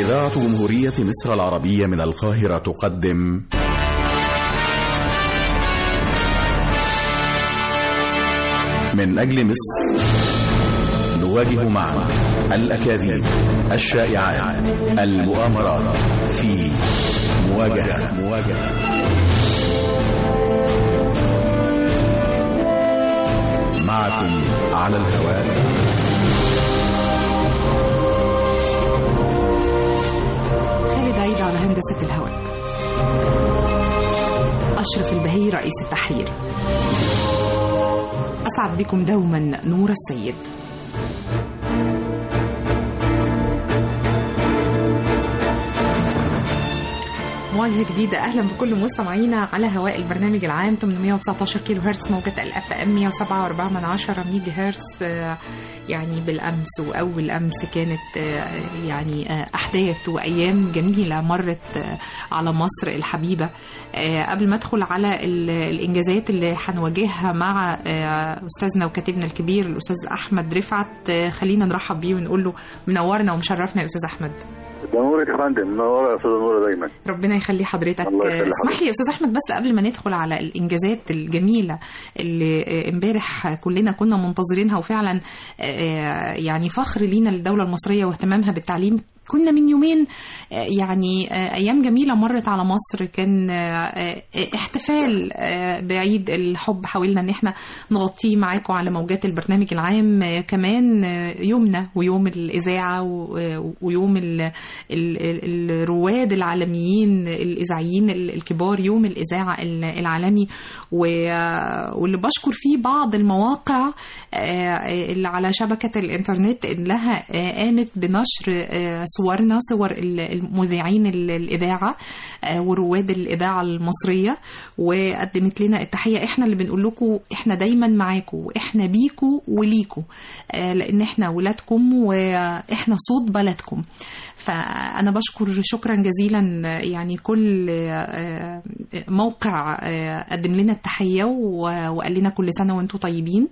إذاعة جمهورية مصر العربية من القاهرة تقدم من أجل مصر نواجه معا الأكاذيب الشائعات المؤامرات في مواجهة مواجهة معكم على الهواء خالد عيد على هندسة الهواء أشرف البهي رئيس التحرير أسعد بكم دوما نور السيد مواجهة جديدة أهلا بكل مستمعينا على هواء البرنامج العام 819 كيلو هرتز موجة الأف أم 107.4 من عشرة ميجا هرتز آه، يعني بالأمس وأول أمس كانت آه، يعني آه، أحداث وأيام جميلة مرت آه، على مصر الحبيبة آه، قبل ما أدخل على ال- الإنجازات اللي هنواجهها مع آه، أستاذنا وكاتبنا الكبير الأستاذ أحمد رفعت آه، خلينا نرحب بيه ونقول له منورنا ومشرفنا يا أستاذ أحمد ده نورك يا فندم منوره يا استاذ نوره دايما ربنا يخلي حضرتك الله يخلي اسمح حضرتك. لي يا استاذ احمد بس قبل ما ندخل على الانجازات الجميله اللي آه، امبارح كلنا كنا منتظرينها وفعلا آه، يعني فخر لينا للدوله المصريه واهتمامها بالتعليم كنا من يومين آه، يعني آه، ايام جميله مرت على مصر كان آه، آه، احتفال آه، بعيد الحب حاولنا ان احنا نغطيه معاكم على موجات البرنامج العام آه، كمان آه، يومنا ويوم الاذاعه و- آه، ويوم ال- ال- ال- الرواد العالميين الاذاعيين ال- الكبار يوم الاذاعه ال- العالمي و- واللي بشكر فيه بعض المواقع آه، اللي على شبكه الانترنت انها آه، قامت بنشر آه، صورنا صور ال- المذيعين ال- الاذاعه آه، ورواد الاذاعه المصريه وقدمت لنا التحيه احنا اللي بنقول لكم احنا دايما معاكم واحنا بيكم وليكم آه، لان احنا ولادكم واحنا صوت بلدكم فانا بشكر شكرا جزيلا يعني كل آه، موقع آه، قدم لنا التحيه و- وقال لنا كل سنه وانتم طيبين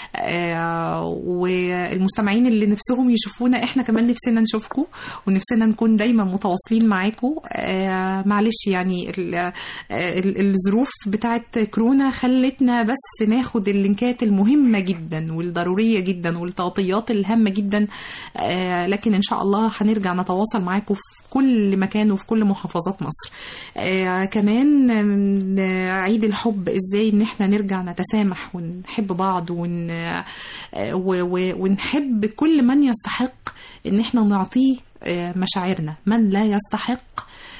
آه، والمستمعين اللي نفسهم يشوفونا احنا كمان نفسنا نشوفكم ونفسنا نكون دايما متواصلين معاكم آه، معلش يعني ال- آه، ال- الظروف بتاعت كورونا خلتنا بس ناخد اللينكات المهمه جدا والضروريه جدا والتغطيات الهامه جدا آه، لكن ان شاء الله هنرجع نتواصل معاكم في كل مكان وفي كل محافظات مصر آه، كمان آم، آه، عيد الحب ازاي ان احنا نرجع نتسامح ونحب بعض ون آه، و- و- ونحب كل من يستحق ان احنا نعطيه آه، مشاعرنا من لا يستحق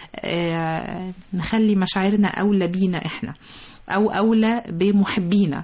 آه، نخلي مشاعرنا اولى بينا احنا او اولى بمحبينا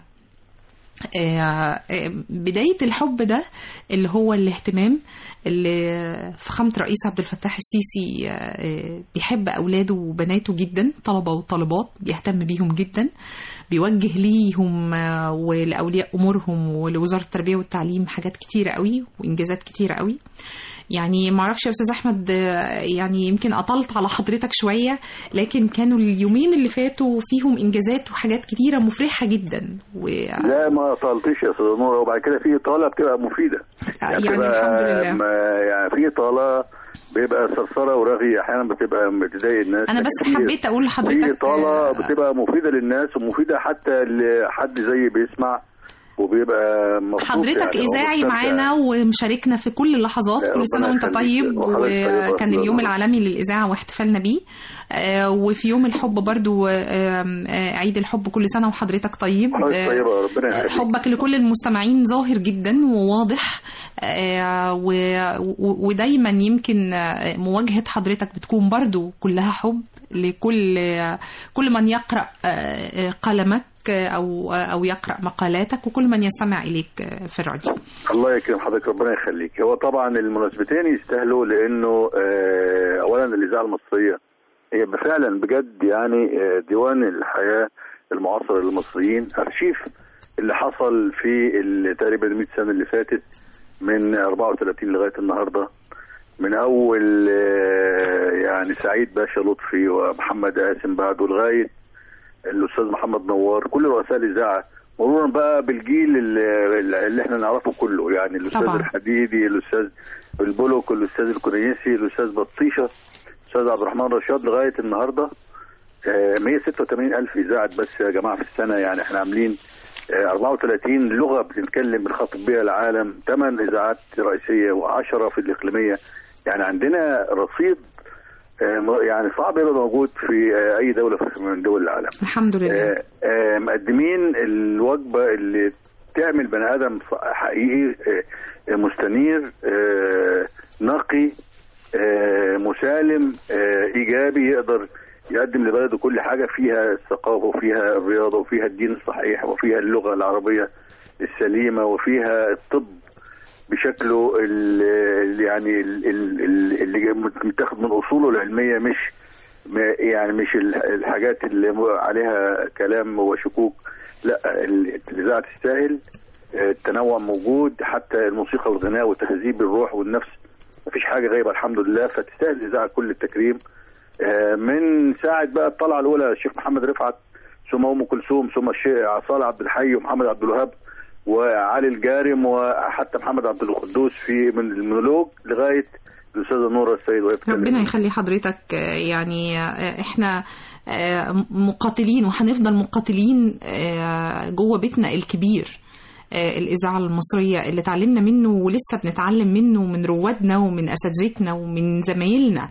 آه، آه، بداية الحب ده اللي هو الاهتمام اللي فخامة رئيس عبد الفتاح السيسي آه، بيحب أولاده وبناته جدا طلبة وطالبات بيهتم بيهم جدا بيوجه ليهم آه، ولأولياء أمورهم ولوزارة التربية والتعليم حاجات كتيرة قوي وإنجازات كتيرة قوي يعني ما اعرفش يا استاذ احمد آه، يعني يمكن اطلت على حضرتك شويه لكن كانوا اليومين اللي فاتوا فيهم انجازات وحاجات كتيره مفرحه جدا و... لا ما طالتش يا استاذ نوره وبعد كده في اطاله بتبقى مفيده يعني بتبقى الحمد لله ما- يعني في اطاله بيبقى صرصره ورغي احيانا بتبقى بتضايق الناس انا لكن بس في- حبيت اقول في لحضرتك اطاله آه، بتبقى مفيده للناس ومفيده حتى لحد زي بيسمع وبيبقى مبسوط حضرتك يعني هو اذاعي مستمتع. معانا ومشاركنا في كل اللحظات لا، كل سنه ربنا وانت يخليك. طيب وحضرتك طيبة. وكان اليوم الله. العالمي للاذاعه واحتفالنا بيه آه، وفي يوم الحب برضو آه، آه، عيد الحب كل سنه وحضرتك طيب حضرتك آه، طيبه ربنا يخليك حبك لكل المستمعين ظاهر جدا وواضح آه، و- و- ودايما يمكن آه، مواجهة حضرتك بتكون برضو كلها حب لكل آه، كل من يقرأ آه، آه، قلمك آه، أو أو يقرأ مقالاتك وكل من يستمع إليك آه، في الراديو الله يكرم حضرتك ربنا يخليك هو طبعا المناسبتين يستاهلوا لانه آه، اولا الاذاعه المصريه هي فعلا بجد يعني آه، ديوان الحياه المعاصر للمصريين ارشيف اللي حصل في ال- تقريبا 100 سنه اللي فاتت من 34 لغايه النهارده من اول آه، يعني سعيد باشا لطفي ومحمد قاسم بعده لغايه الاستاذ محمد نوار كل رؤساء الاذاعه مرورا بقى بالجيل اللي, اللي احنا نعرفه كله يعني الاستاذ طبعاً. الحديدي الاستاذ البولوك الاستاذ الكوريسي الاستاذ بطيشه الاستاذ عبد الرحمن رشاد لغايه النهارده آه، 186 الف اذاعه بس يا جماعه في السنه يعني احنا عاملين آه، 34 لغه بنتكلم بنخاطب بيها العالم 8 اذاعات رئيسيه و10 في الاقليميه يعني عندنا رصيد آه، م- يعني صعب يبقى موجود في آه، اي دوله في- من دول العالم الحمد لله آه، آه، مقدمين الوجبه اللي تعمل بني ادم ص- حقيقي آه، مستنير آه، نقي آه، مسالم آه، ايجابي يقدر يقدم لبلده كل حاجه فيها الثقافه وفيها الرياضه وفيها الدين الصحيح وفيها اللغه العربيه السليمه وفيها الطب بشكله ال- ال- يعني ال- ال- ال- اللي متاخد من اصوله العلميه مش ما- يعني مش ال- الحاجات اللي م- عليها كلام وشكوك لا ال- الاذاعه تستاهل آه، التنوع موجود حتى الموسيقى والغناء وتهذيب الروح والنفس مفيش حاجه غايبه الحمد لله فتستاهل الاذاعه كل التكريم آه، من ساعه بقى الطلعه الاولى الشيخ محمد رفعت ثم ام كلثوم ثم الشيخ صالح عبد الحي ومحمد عبد الوهاب وعلي الجارم وحتى محمد عبد القدوس في من المونولوج لغايه الاستاذه نوره السيد وهي بتتكلم. ربنا يخلي حضرتك آه، يعني آه، احنا آه، مقاتلين وهنفضل مقاتلين آه، جوه بيتنا الكبير آه، الإذاعة المصرية اللي اتعلمنا منه ولسه بنتعلم منه من روادنا ومن أساتذتنا ومن زمايلنا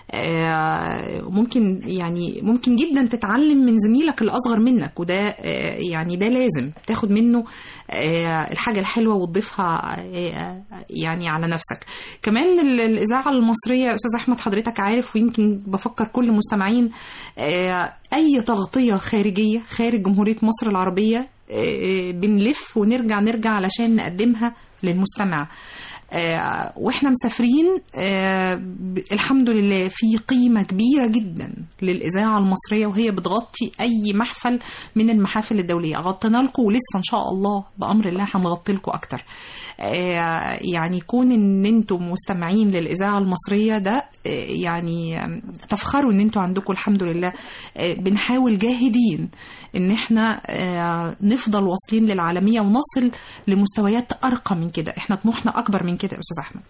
آه، ممكن يعني ممكن جدا تتعلم من زميلك الأصغر منك وده آه، يعني ده لازم تاخد منه آه، الحاجة الحلوة وتضيفها آه، يعني على نفسك كمان ال- الإذاعة المصرية يا أستاذ أحمد حضرتك عارف ويمكن بفكر كل مستمعين آه، أي تغطية خارجية خارج جمهورية مصر العربية آه، بنلف ونرجع نرجع علشان نقدمها للمستمع آه، واحنا مسافرين آه، ب- الحمد لله في قيمة كبيرة جدا للإذاعة المصرية وهي بتغطي أي محفل من المحافل الدولية غطينا لكم ولسه إن شاء الله بأمر الله هنغطي لكم أكتر آه، يعني كون إن أنتم مستمعين للإذاعة المصرية ده آه، يعني آم، تفخروا إن أنتم عندكم الحمد لله آه، بنحاول جاهدين إن إحنا آه، نفضل واصلين للعالمية ونصل لمستويات أرقى من كده إحنا طموحنا أكبر من كده يا أستاذ أحمد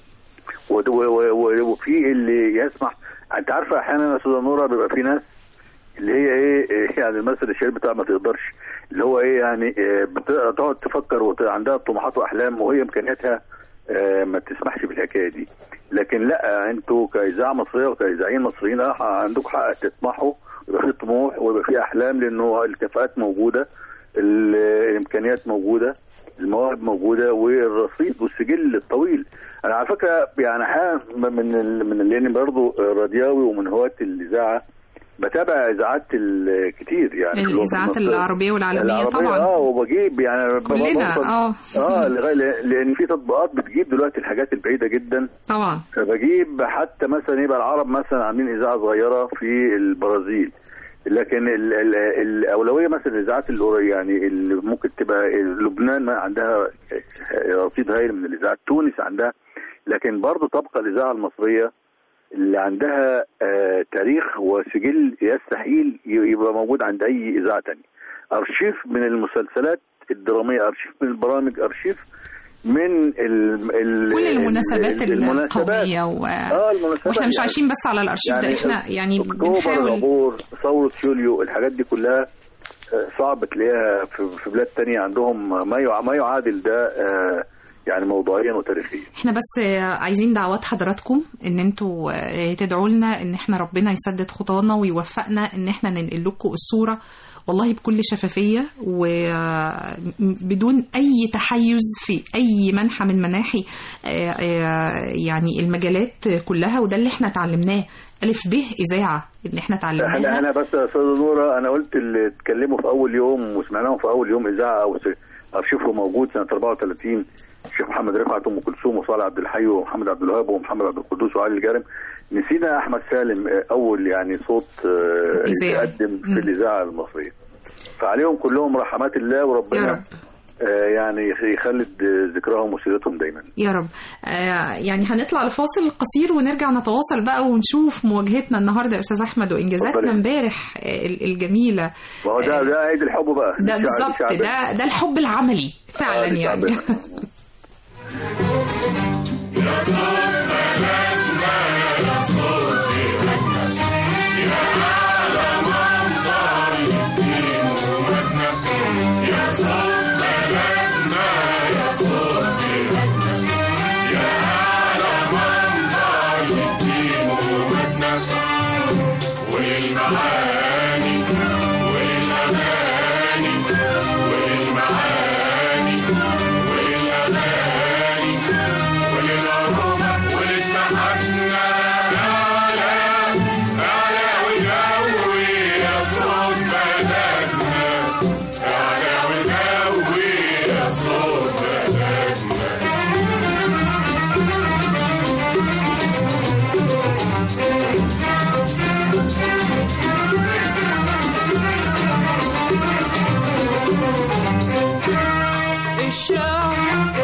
و- و- و- وفي اللي يسمح انت عارفه احيانا يا استاذه نوره بيبقى في ناس اللي هي ايه إيه يعني المثل الشهير بتاع ما تقدرش اللي هو ايه يعني إيه بت- تقعد تفكر وعندها طموحات واحلام وهي امكانياتها آه، ما تسمحش بالحكايه دي لكن لا انتوا كاذاعه مصريه وكاذاعيين مصريين آه، عندكم حق تطمحوا ويبقى في طموح ويبقى في احلام لانه الكفاءات موجوده ال- الامكانيات موجوده المواهب موجوده والرصيد والسجل الطويل انا على فكره يعني احيانا من ال- من لاني برضه رادياوي ومن هواة الاذاعه بتابع اذاعات ال- كتير يعني في الوطن الإذاعات المصري. العربية والعالمية العربية طبعا اه وبجيب يعني ب- كلنا بوصل- اه اه لغاية- لان في تطبيقات بتجيب دلوقتي الحاجات البعيده جدا طبعا فبجيب حتى مثلا يبقى العرب مثلا عاملين اذاعه صغيره في البرازيل لكن ال ال الاولويه مثلا الاذاعات اللي يعني اللي ممكن تبقى لبنان ما عندها رصيد هائل من الاذاعات تونس عندها لكن برضه تبقى الاذاعه المصريه اللي عندها آه تاريخ وسجل يستحيل ي- يبقى موجود عند اي اذاعه تانية ارشيف من المسلسلات الدراميه ارشيف من البرامج ارشيف من ال ال كل المناسبات ال- المناسبات القومية و... اه المناسبات واحنا مش يعني- عايشين بس على الارشيف ده احنا يعني اكتوبر بنحاول العبور ثوره يوليو الحاجات دي كلها آه، صعب تلاقيها في في بلاد تانية عندهم ما يع- ما يعادل ده آه، يعني موضوعيا وتاريخيا احنا بس آه، عايزين دعوات حضراتكم ان انتوا آه، تدعوا لنا ان احنا ربنا يسدد خطانا ويوفقنا ان احنا ننقل لكم الصوره والله بكل شفافيه وبدون اي تحيز في اي منحى من مناحي آه، آه، يعني المجالات كلها وده اللي احنا اتعلمناه الف ب اذاعه اللي احنا احنا اتعلمناها انا بس يا استاذه نوره انا قلت اللي اتكلموا في اول يوم وسمعناهم في اول يوم اذاعه او س- ارشيفه موجود سنه 34 الشيخ محمد رفعت ام كلثوم وصالح عبد الحي ومحمد عبد الوهاب ومحمد عبد القدوس وعلي الجارم نسينا احمد سالم آه، اول يعني صوت آه، إذاعي. يتقدم مم. في الاذاعه المصريه فعليهم كلهم رحمات الله يا وربنا رب آه، يعني يخلد ذكرهم وسيرتهم دايما يا رب آه يعني هنطلع لفاصل قصير ونرجع نتواصل بقى ونشوف مواجهتنا النهارده يا استاذ احمد وانجازاتنا اتفضلي. امبارح آه، ال- الجميله ما هو ده ده عيد الحب بقى ده الشعب- بالظبط الشعب- ده ده الحب العملي فعلا آه، يعني الشعب. الشعب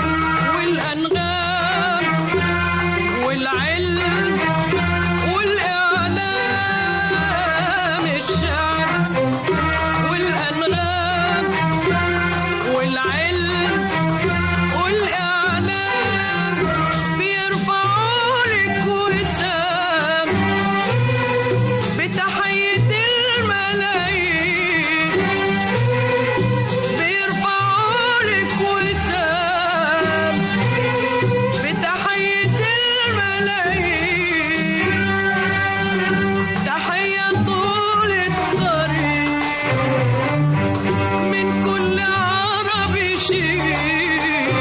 والأنغام والعلم والإعلام الشعب والأنغام والعلم والإعلام بيرفعوا لك وسام بتحية الملايين بيرفعوا لك وسام بتحية الملايين تحية طول الطريق من كل عربي شيء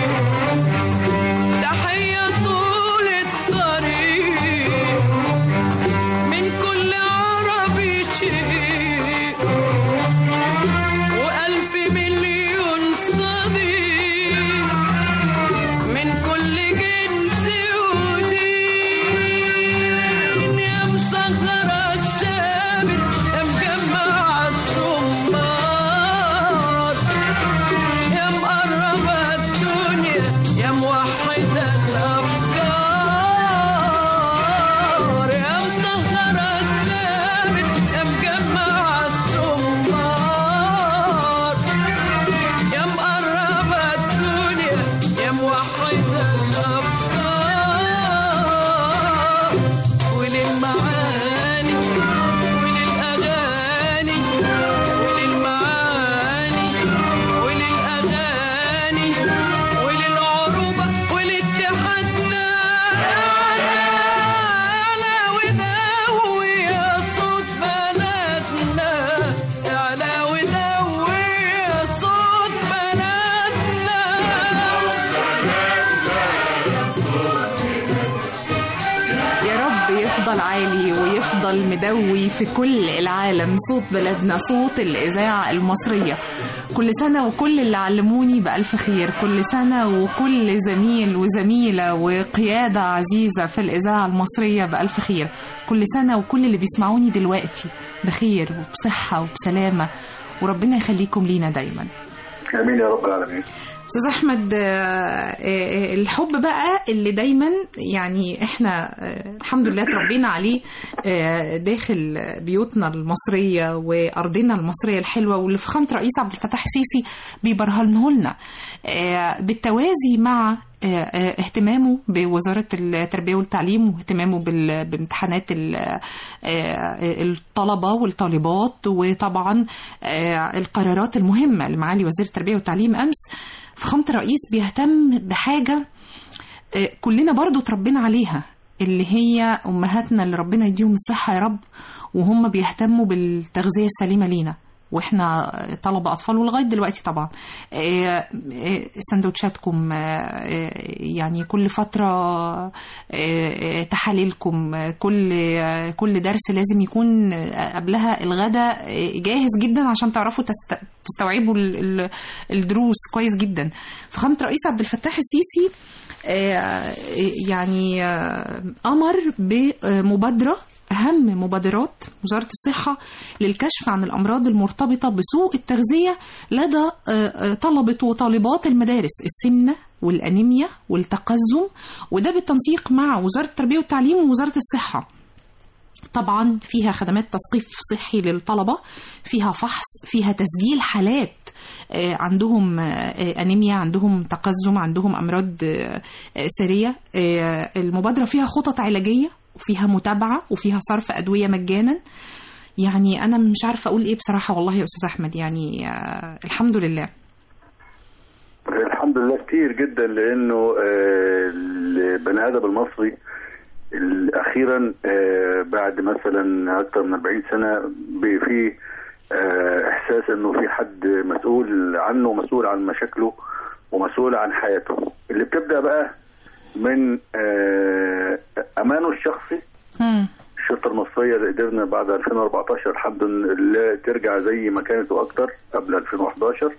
تحية طول الطريق من كل عربي شيء وألف مليون صديق من كل جنس ودين يا مسخرة السامر يا مجمع الصمار يا مقربة الدنيا يا موحدة الأفكار يا مسخرة السامر يا مجمع الصمار يا مقربة الدنيا يا موحدة الأفكار وللمعاني وللأغاني وللمعاني وللأغاني وللعروبة ولاتحادنا أعلى ودوي يا صوت بلدنا أعلى ودوي يا صوت بلدنا يا رب يفضل عالي ويفضل مدوي في كل العالم صوت بلدنا صوت الإذاعة المصرية كل سنة وكل اللي علموني بألف خير كل سنة وكل زميل وزميلة وقيادة عزيزة في الإذاعة المصرية بألف خير كل سنة وكل اللي بيسمعوني دلوقتي بخير وبصحة وبسلامة وربنا يخليكم لينا دايما امين يا رب العالمين استاذ احمد آه، آه، الحب بقى اللي دايما يعني احنا آه، الحمد لله اتربينا عليه آه، داخل بيوتنا المصريه وارضنا المصريه الحلوه واللي فخامه رئيس عبد الفتاح السيسي بيبرهنه لنا آه، بالتوازي مع آه، آه، اهتمامه بوزارة التربية والتعليم واهتمامه بال- بامتحانات ال- آه، الطلبة والطالبات وطبعا آه، القرارات المهمة لمعالي وزير التربية والتعليم أمس فخامة الرئيس بيهتم بحاجة آه، كلنا برضو اتربينا عليها اللي هي أمهاتنا اللي ربنا يديهم الصحة يا رب وهم بيهتموا بالتغذية السليمة لينا واحنا طلبة أطفال ولغاية دلوقتي طبعا آه، آه، سندوتشاتكم آه، آه، يعني كل فترة آه، آه، تحاليلكم آه، كل آه، كل درس لازم يكون آه، قبلها الغداء آه، جاهز جدا عشان تعرفوا تست- تستوعبوا ال- ال- الدروس كويس جدا فخامة رئيس عبد الفتاح السيسي آه، يعني آه، أمر بمبادرة أهم مبادرات وزارة الصحة للكشف عن الأمراض المرتبطة بسوء التغذية لدى آه، آه، طلبة وطالبات المدارس السمنة والأنيميا والتقزم وده بالتنسيق مع وزارة التربية والتعليم ووزارة الصحة طبعا فيها خدمات تثقيف صحي للطلبة فيها فحص فيها تسجيل حالات آه، عندهم آه، أنيميا عندهم تقزم عندهم أمراض آه، آه، سارية آه، المبادرة فيها خطط علاجية وفيها متابعة وفيها صرف أدوية مجانا يعني أنا مش عارفة أقول إيه بصراحة والله يا أستاذ أحمد يعني آه، الحمد لله الحمد لله كتير جدا لانه آه، البني ادم المصري ال- اخيرا آه، بعد مثلا اكثر من 40 سنه بقى فيه آه، احساس انه في حد مسؤول عنه مسؤول عن مشاكله ومسؤول عن حياته اللي بتبدا بقى من آه، امانه الشخصي مم. الشرطه المصريه اللي قدرنا بعد 2014 الحمد لله ترجع زي ما كانت واكتر قبل 2011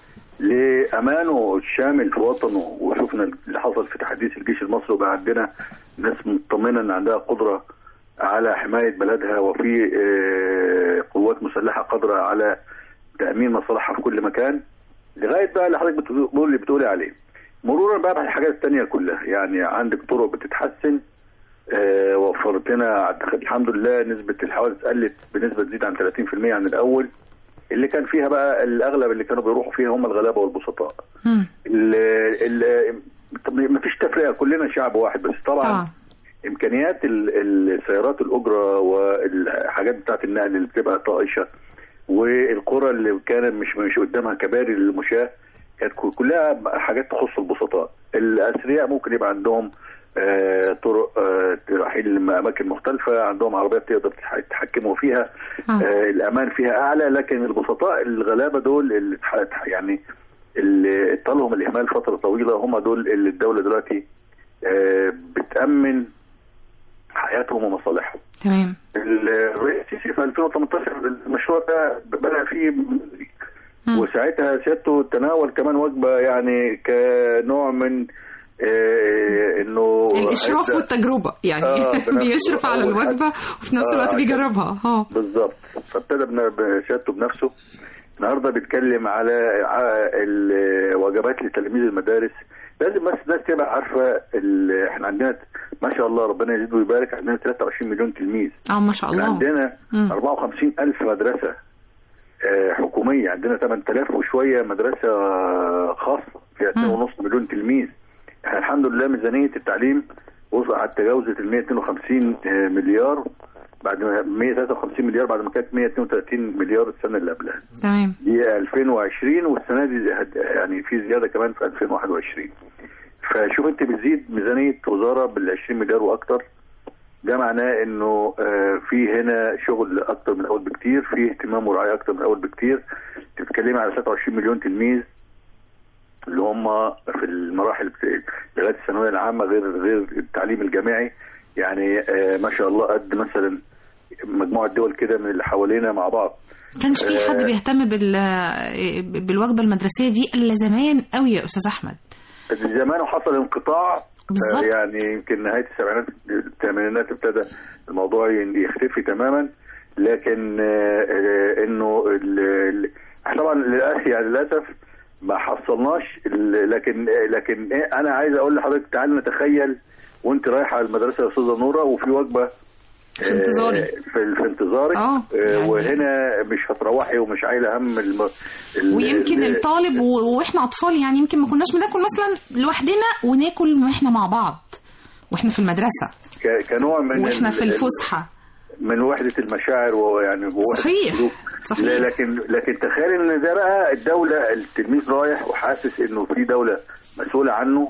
لامانه الشامل في وطنه وشفنا اللي حصل في تحديث الجيش المصري وبقى عندنا ناس مطمنه ان عندها قدره على حمايه بلدها وفي آه، قوات مسلحه قادره على تامين مصالحها في كل مكان لغايه بقى اللي حضرتك بتقول اللي بتقولي عليه مرورا بقى بالحاجات التانية كلها يعني عندك طرق بتتحسن آه، وفرت لنا أعتقد الحمد لله نسبة الحوادث قلت بنسبة تزيد عن 30% عن الأول اللي كان فيها بقى الأغلب اللي كانوا بيروحوا فيها هم الغلابة والبسطاء مم. ال ال طب ما فيش تفرقة كلنا شعب واحد بس طبعا طبعا امكانيات ال- السيارات الاجره والحاجات بتاعت النقل اللي بتبقى طائشه والقرى اللي كان مش مش قدامها كباري للمشاة كانت كل- كلها حاجات تخص البسطاء الاثرياء ممكن يبقى عندهم آه، طرق آه، رايحين لاماكن مختلفه عندهم عربيات تقدر تتح- يتحكموا فيها آه. آه، الامان فيها اعلى لكن البسطاء الغلابه دول اللي اتح- يعني اللي اطالهم الاهمال فتره طويله هم دول اللي الدوله دلوقتي آه، بتامن حياتهم ومصالحهم تمام الرئيس السيسي في 2018 المشروع ده بدا فيه مم. وساعتها سيادته تناول كمان وجبه يعني كنوع من آه، انه الاشراف هيبدأ- والتجربه يعني آه، بنفسه. بيشرف على أول حاجة. الوجبه وفي نفس آه، الوقت عشان- بيجربها اه بالظبط فابتدى بن- بسيادته بنفسه النهارده بيتكلم على ع- الوجبات لتلاميذ المدارس لازم بس الناس تبقى عارفه ال- احنا عندنا ما شاء الله ربنا يزيد ويبارك عندنا 23 مليون تلميذ اه ما شاء احنا الله عندنا مم. 54 ألف مدرسة آه، حكومية عندنا 8000 وشوية مدرسة آه، خاصة فيها 2.5 مليون تلميذ احنا الحمد لله ميزانية التعليم وصلت تجاوزت ال 152 آه، مليار بعد ما 153 مليار بعد ما كانت 132 مليار السنة اللي قبلها تمام دي 2020 والسنة دي هد- يعني في زيادة كمان في 2021 فشوف انت بتزيد ميزانية وزارة بال 20 مليار واكتر ده معناه انه آه، في هنا شغل اكتر من الاول بكتير في اهتمام ورعايه اكتر من الاول بكتير بتتكلمي على 23 مليون تلميذ اللي هم في المراحل بت- لغايه الثانويه العامه غير غير التعليم الجامعي يعني آه، ما شاء الله قد مثلا مجموعه دول كده من اللي حوالينا مع بعض كانش في حد آه. بيهتم بال بالوجبه المدرسيه دي الا زمان قوي يا استاذ احمد زمان حصل انقطاع بالظبط. آه، يعني يمكن نهايه السبعينات الثمانينات ابتدى الموضوع ين- يختفي تماما لكن آه، آه، انه ال- ال- إحنا طبعا للاسف يعني للاسف ما حصلناش ال- لكن آه، لكن إيه، انا عايز اقول لحضرتك تعالى نتخيل وانت رايحه المدرسه يا استاذه نوره وفي وجبه في انتظاري. آه، في, في انتظارك آه، آه، يعني- وهنا مش هتروحي ومش عايله هم الم... ال- ويمكن ال- الطالب و- واحنا اطفال يعني يمكن ما كناش بناكل مثلا لوحدنا وناكل واحنا مع بعض واحنا في المدرسه ك- كنوع من واحنا ال- في ال- الفسحه من وحده المشاعر ويعني ووحدة صحيح. السلوك. صحيح. لا لكن لكن تخيل ان ده بقى الدوله التلميذ رايح وحاسس انه في دوله مسؤوله عنه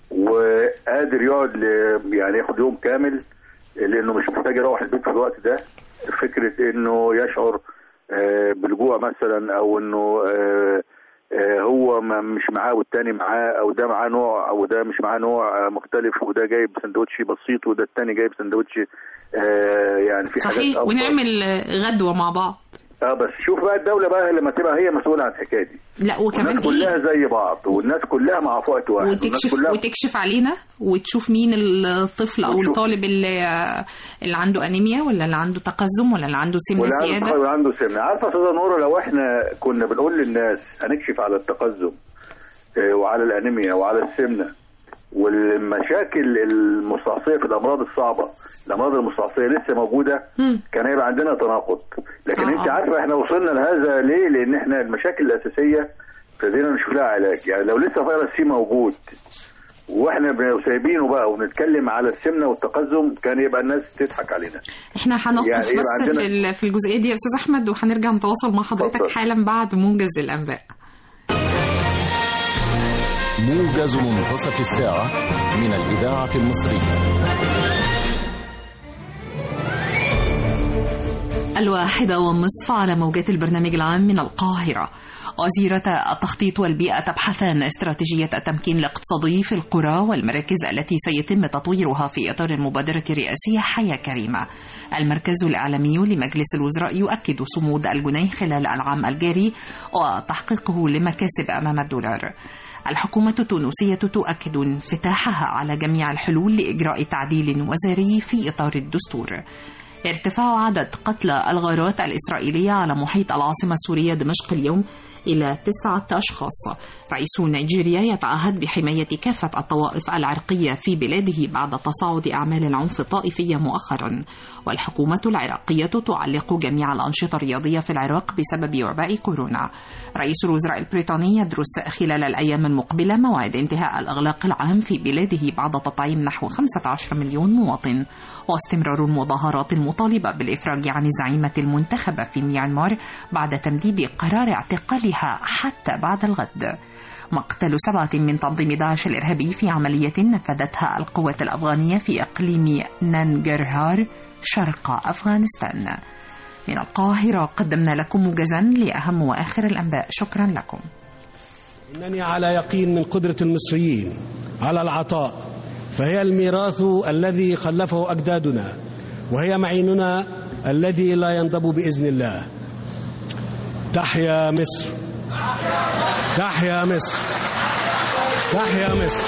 وقادر يقعد ل- يعني ياخد يوم كامل لانه مش محتاج يروح البيت في الوقت ده فكره انه يشعر آه، بالجوع مثلا او انه آه، آه، هو ما- مش معاه والتاني معاه او ده معاه نوع او ده مش معاه نوع آه، مختلف وده جايب سندوتش بسيط وده التاني جايب سندوتش آه، يعني في حاجات صحيح أفضل. ونعمل غدوه مع بعض اه بس شوف بقى الدوله بقى لما تبقى هي مسؤوله عن الحكايه دي لا وكمان والناس كلها ايه زي بعض والناس كلها مع في وقت واحد والناس وتكشف كلها وتكشف علينا وتشوف مين الطفل او وتشوف. الطالب اللي اللي عنده انيميا ولا اللي عنده تقزم ولا اللي عنده سمنه واللي عنده زياده واللي عنده سمنه عارفه يا استاذه نوره لو احنا كنا بنقول للناس هنكشف على التقزم آه، وعلى الانيميا وعلى السمنه والمشاكل المستعصيه في الامراض الصعبه الامراض المستعصيه لسه موجوده مم. كان هيبقى عندنا تناقض لكن آه، انت آه. عارفه احنا وصلنا لهذا ليه لان احنا المشاكل الاساسيه ابتدينا نشوف لها علاج يعني لو لسه فيروس سي موجود واحنا بن- سايبينه بقى ونتكلم على السمنه والتقزم كان يبقى الناس تضحك علينا احنا هنقف يعني يبقى بس عندنا- في ال- في الجزئيه دي يا استاذ احمد وهنرجع نتواصل مع حضرتك اتفضل. حالا بعد موجز الانباء موجز منتصف الساعة من الإذاعة المصرية الواحدة والنصف على موجات البرنامج العام من القاهرة وزيرة التخطيط والبيئة تبحثان استراتيجية التمكين الاقتصادي في القرى والمراكز التي سيتم تطويرها في إطار المبادرة الرئاسية حياة كريمة المركز الإعلامي لمجلس الوزراء يؤكد صمود الجنيه خلال العام الجاري وتحقيقه لمكاسب أمام الدولار الحكومة التونسية تؤكد انفتاحها على جميع الحلول لإجراء تعديل وزاري في إطار الدستور ارتفاع عدد قتلى الغارات الإسرائيلية على محيط العاصمة السورية دمشق اليوم إلى تسعة أشخاص رئيس نيجيريا يتعهد بحماية كافة الطوائف العرقية في بلاده بعد تصاعد أعمال العنف الطائفية مؤخرا والحكومة العراقية تعلق جميع الأنشطة الرياضية في العراق بسبب وباء كورونا رئيس الوزراء البريطاني يدرس خلال الأيام المقبلة موعد انتهاء الإغلاق العام في بلاده بعد تطعيم نحو 15 مليون مواطن واستمرار المظاهرات المطالبة بالإفراج عن الزعيمة المنتخبة في ميانمار بعد تمديد قرار اعتقالها حتى بعد الغد مقتل سبعة من تنظيم داعش الإرهابي في عملية نفذتها القوات الأفغانية في إقليم نانجرهار شرق أفغانستان من القاهرة قدمنا لكم موجزا لأهم وآخر الأنباء شكرا لكم إنني على يقين من قدرة المصريين على العطاء فهي الميراث الذي خلفه أجدادنا وهي معيننا الذي لا ينضب بإذن الله تحيا مصر تحيا مصر تحيا مصر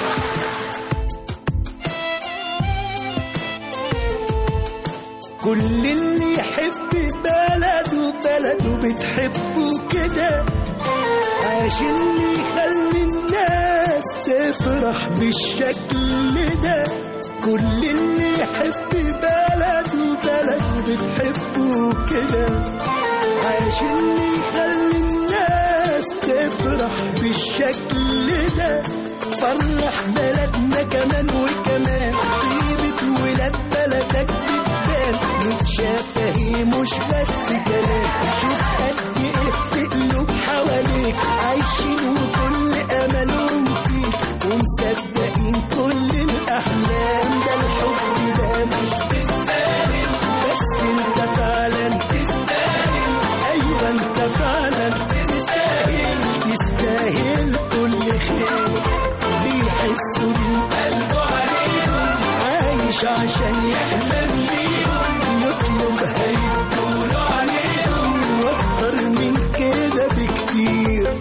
كل اللي يحب بلده بلده بتحبه كده عشان يخلي الناس تفرح بالشكل ده كل اللي يحب بلده بلده بتحبه كده عشان يخلي الناس تفرح بالشكل ده فرح بلدنا كمان وكمان طيبة ولاد بلدك بتبان متشافة هي مش بس كلام شوف قد ايه في قلوب حواليك عايشين وكل املهم فيك ومصدقين كل الاحلام ده الحب ده مش بالساهل بس انت فعلا تستاهل ايوه انت فعلا تستاهل تستاهل كل خير بيحسوا بيه قلبه عليهم عايش عشان يحلم بيهم يطلب هيدوله عليهم واكتر من كده بكتير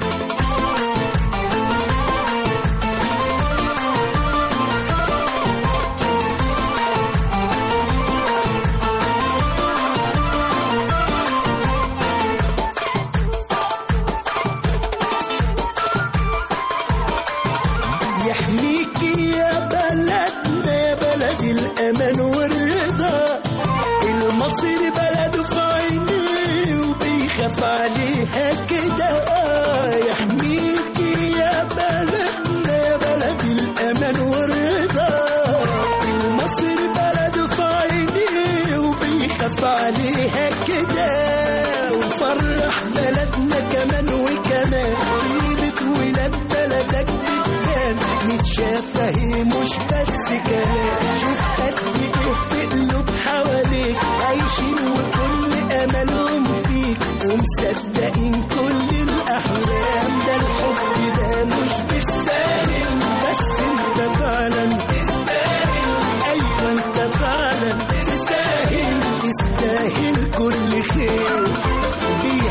يحميكي يا بلدنا يا بلد الأمان والرضا المصري بلده في عينيه وبيخاف عليها كده آه، يحميكي يا بلدنا يا بلد الأمان والرضا المصري بلده في عينيه وبيخاف عليها كده وفرح بلدنا كمان وكمان طيبة ولاد بلدك بتبان متشافة هي مش بس كلام شوف قد ايه في قلوب حواليك عايشين وكل املهم فيك ومصدقين كل الاحلام ده الحب ده مش بالساهل بس انت فعلا تستاهل ايوه انت فعلا تستاهل تستاهل كل خير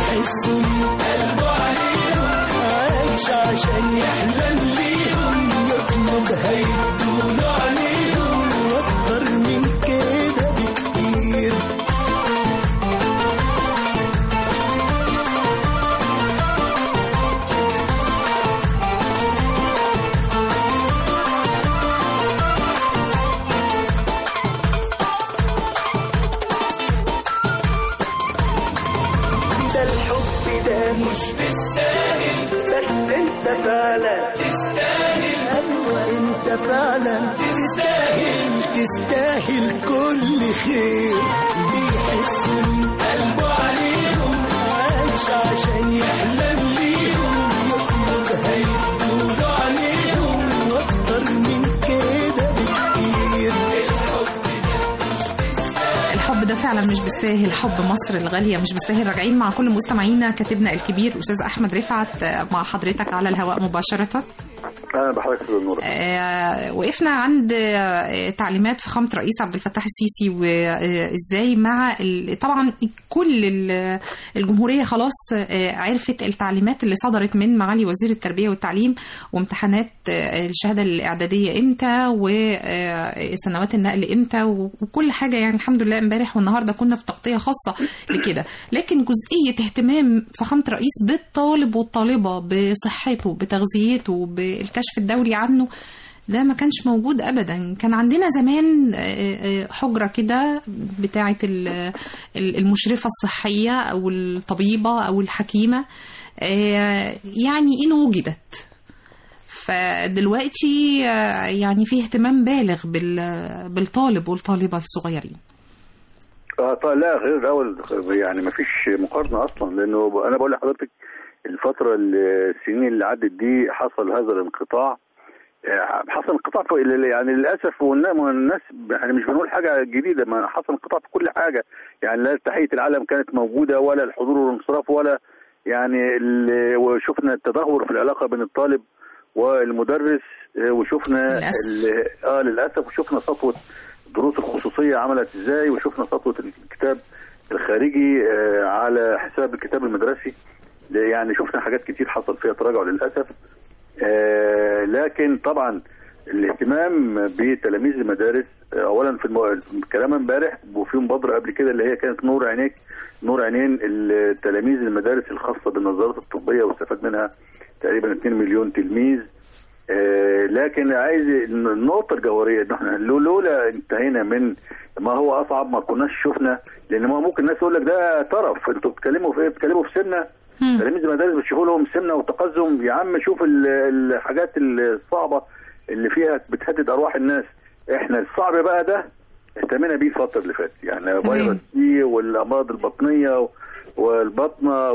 عايش عشان يحلم ليهم يطلب هيدوله عليهم واكتر من كده بكتير ده الحب ده مش بالساهل بس انت فعلا تستاهل ايوه انت فعلا تستاهل تستاهل كل خير بيحسوا من قلبه عليهم عايش عشان يحلم ليهم يطلب هيدوله عليهم واكتر من كده بكتير الحب ده فعلا مش بالساهل حب مصر الغاليه مش بالساهل راجعين مع كل مستمعينا كاتبنا الكبير استاذ احمد رفعت آه، مع حضرتك على الهواء مباشره انا بحضرتك استاذ نور آه، وقفنا عند آه، تعليمات فخامة رئيس عبد الفتاح السيسي وازاي مع ال- طبعا كل ال- الجمهورية خلاص آه، عرفت التعليمات اللي صدرت من معالي وزير التربية والتعليم وامتحانات آه، الشهادة الإعدادية امتى وسنوات النقل امتى وكل حاجة يعني الحمد لله امبارح والنهاردة كنا في تغطية خاصة لكده لكن جزئية اهتمام فخامة الرئيس بالطالب والطالبة بصحته بتغذيته بالكشف الدوري عنه ده ما كانش موجود ابدا كان عندنا زمان آه، آه، حجره كده بتاعه ال- ال- المشرفه الصحيه او الطبيبه او الحكيمه آه، يعني ان وجدت فدلوقتي آه، يعني في اهتمام بالغ بال- بالطالب والطالبه الصغيرين اه طيب لا غير الاول يعني ما فيش مقارنه اصلا لانه انا بقول لحضرتك الفتره ال- السنين اللي عدت دي حصل هذا الانقطاع آه، حصل انقطاع في يعني للاسف والنا- والناس يعني مش بنقول حاجه جديده ما حصل انقطاع في كل حاجه يعني لا تحيه العالم كانت موجوده ولا الحضور والانصراف ولا يعني ال- وشفنا التدهور في العلاقه بين الطالب والمدرس آه، وشفنا للأسف. ال- اه للاسف وشفنا سطوه الدروس الخصوصيه عملت ازاي وشفنا سطوه الكتاب الخارجي آه، على حساب الكتاب المدرسي يعني شفنا حاجات كتير حصل فيها تراجع للاسف آه، لكن طبعا الاهتمام بتلاميذ المدارس آه، اولا في المو... كلام امبارح وفي مبادره قبل كده اللي هي كانت نور عينيك نور عينين التلاميذ المدارس الخاصه بالنظارات الطبيه واستفاد منها تقريبا 2 مليون تلميذ آه، لكن عايز النقطه الجوهريه ان احنا لو- لولا انتهينا من ما هو اصعب ما كناش شفنا لان ما ممكن الناس يقول لك ده طرف انتوا بتتكلموا في ايه؟ بتتكلموا في سنه مم. تلاميذ المدارس بتشوفوا لهم سمنه وتقزم يا عم شوف ال- الحاجات الصعبه اللي فيها بتهدد ارواح الناس احنا الصعب بقى ده اهتمينا بيه الفتره اللي فاتت يعني تمام. فيروس سي والامراض البطنيه والبطنه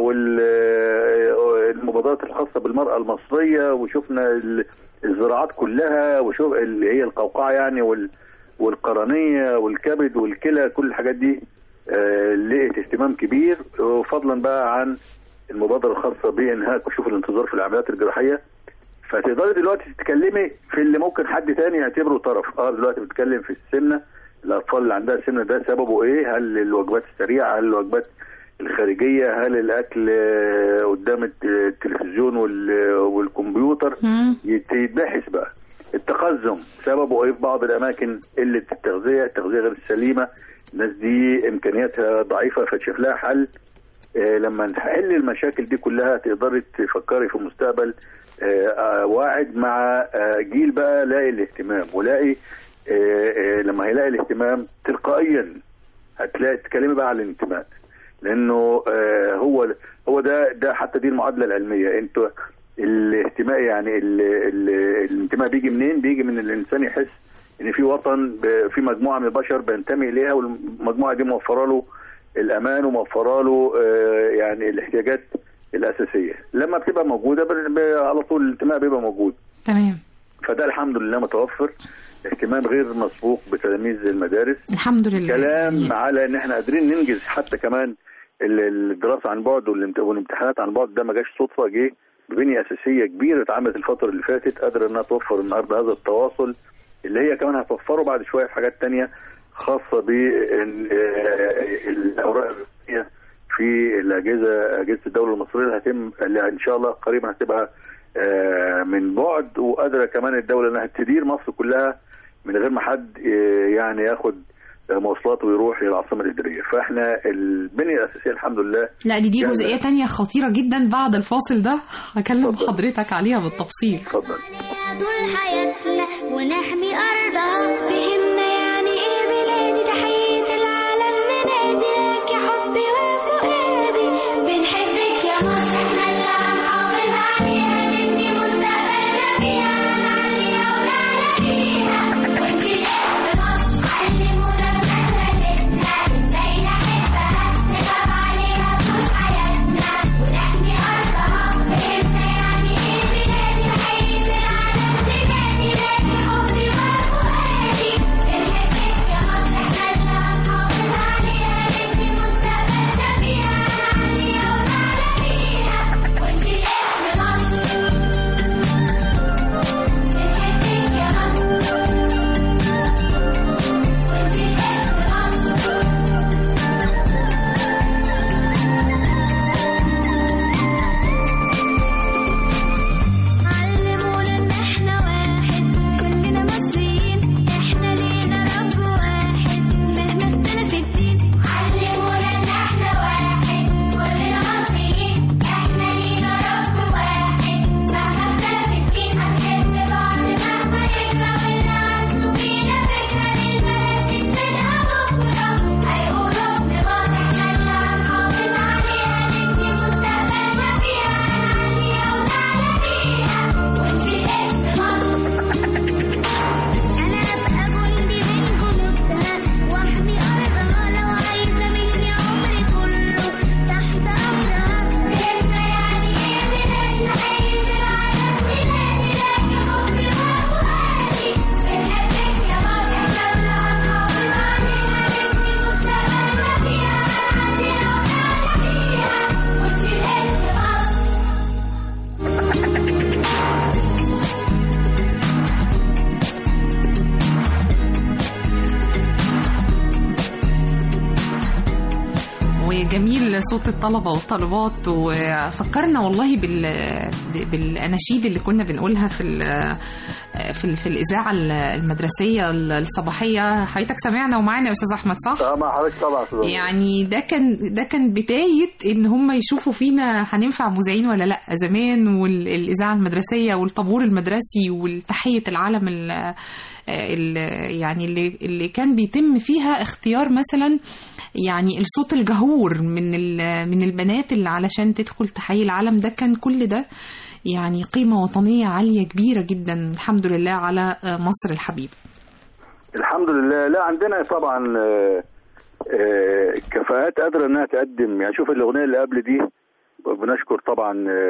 والمبادرات الخاصه بالمراه المصريه وشفنا ال- الزراعات كلها وشوف اللي هي القوقعه يعني وال والقرنيه والكبد والكلى كل الحاجات دي آه، لقيت اهتمام كبير وفضلا بقى عن المبادره الخاصه بانهاء كشوف الانتظار في العمليات الجراحيه فتقدري دلوقتي تتكلمي في اللي ممكن حد تاني يعتبره طرف اه دلوقتي بتتكلم في السمنه الاطفال اللي عندها سمنه ده سببه ايه هل الوجبات السريعه هل الوجبات الخارجيه هل الاكل آه، قدام الت- التلفزيون وال- والكمبيوتر مم. يت- يتبحث بقى التقزم سببه ايه في بعض الاماكن قله التغذيه التغذيه غير السليمه الناس دي امكانياتها ضعيفه فتشوف لها حل آه، لما نحل المشاكل دي كلها تقدري تفكري في مستقبل آه، آه، واعد مع آه، جيل بقى لاقي الاهتمام ولاقي آه، آه، لما هيلاقي الاهتمام تلقائيا هتلاقي تتكلمي بقى عن الانتماء لانه آه، هو هو ده ده حتى دي المعادله العلميه انتوا الاهتماء يعني ال ال الانتماء بيجي منين؟ بيجي من الانسان يحس ان في وطن ب- في مجموعه من البشر بينتمي اليها والمجموعه دي موفره له الامان وموفره له آه، يعني الاحتياجات الاساسيه لما بتبقى موجوده ب- ب- على طول الانتماء بيبقى موجود تمام فده الحمد لله متوفر اهتمام غير مسبوق بتلاميذ المدارس الحمد لله كلام على ان احنا قادرين ننجز حتى كمان ال- الدراسه عن بعد والامت- والامتحانات عن بعد ده ما جاش صدفه جه ببنيه اساسيه كبيره اتعملت الفتره اللي فاتت قادره انها توفر النهارده هذا التواصل اللي هي كمان هتوفره بعد شويه في حاجات تانية خاصه بالاوراق الرسميه في الاجهزه اجهزه الدوله المصريه اللي هتم اللي ان شاء الله قريبا هتبقى آه، من بعد وقادره كمان الدوله انها تدير مصر كلها من غير ما حد آه، يعني ياخد آه، مواصلات ويروح للعاصمه الاداريه فاحنا البنيه الاساسيه الحمد لله لا دي دي يعني- جزئية تانية خطيرة جدا بعد الفاصل ده هكلم اتفضل. حضرتك عليها بالتفصيل اتفضل طول حياتنا ونحمي أرضها فهمنا يعني إيه بلادي تحية العالم ننادي لك يا حبي وفؤادي بنحبك يا مصر احنا اللي هنحافظ عليها نبني مستقبلنا فيها نعليها ونعلى ونشيل اسم مصر علمونا بمدرستنا ازاي نحبها نخاف عليها طول حياتنا ونحمي أرضها فهمنا يعني إيه بلادي تحية العالم ننادي لك يا حبي وفؤادي بنحبك يا مصر احنا اللي هنحافظ عليها نبني مستقبلنا فيها نعليها ونعلى ونشيل اسم مصر بنحبك يا مصر ونشيل اسم مصر علمونا ان احنا واحد كلنا مصريين احنا لينا رب واحد مهما اختلف الدين علمونا ان احنا واحد كلنا مصريين احنا لينا رب واحد مهما اختلف الدين هنحب بعض مهما يكره واللي عنده فينا فكره للبلد منها بكره هيقولوا ابن مصر احنا اللي هنحافظ عليها نبني مستقبلنا فيها نعليها ونعلى فيها ونشيل اسم مصر أنا أبقى جندي من جنودها وأحمي أرضها لو عايزة مني عمري كله تحت أمرها فهمنا يعني إيه بلادي تحية العالم ننادي لك يا حبي وفؤادي بنحبك يا مصر إحنا اللي هنحافظ عليها نبني مستقبلنا فيها نعديها ونعلى فيها ونشيل اسم مصر وجميل صوت الطلبة والطالبات وفكرنا والله بال... بالأناشيد اللي كنا بنقولها في ال... في, ال... في الإذاعة المدرسية الصباحية حضرتك سمعنا ومعنا يا أستاذ أحمد صح؟ اه مع حضرتك طبعا يا أستاذ عمر. يعني ده كان ده كان بداية إن هم يشوفوا فينا هننفع مذيعين ولا لأ زمان والإذاعة المدرسية والطابور المدرسي والتحية العالم ال ال يعني اللي اللي كان بيتم فيها اختيار مثلا يعني الصوت الجهور من ال- من البنات اللي علشان تدخل تحيي العالم ده كان كل ده يعني قيمة وطنية عالية كبيرة جدا الحمد لله على مصر الحبيبة الحمد لله لا عندنا طبعا آه، آه، كفاءات قادره انها تقدم يعني شوف الاغنيه اللي قبل دي بنشكر طبعا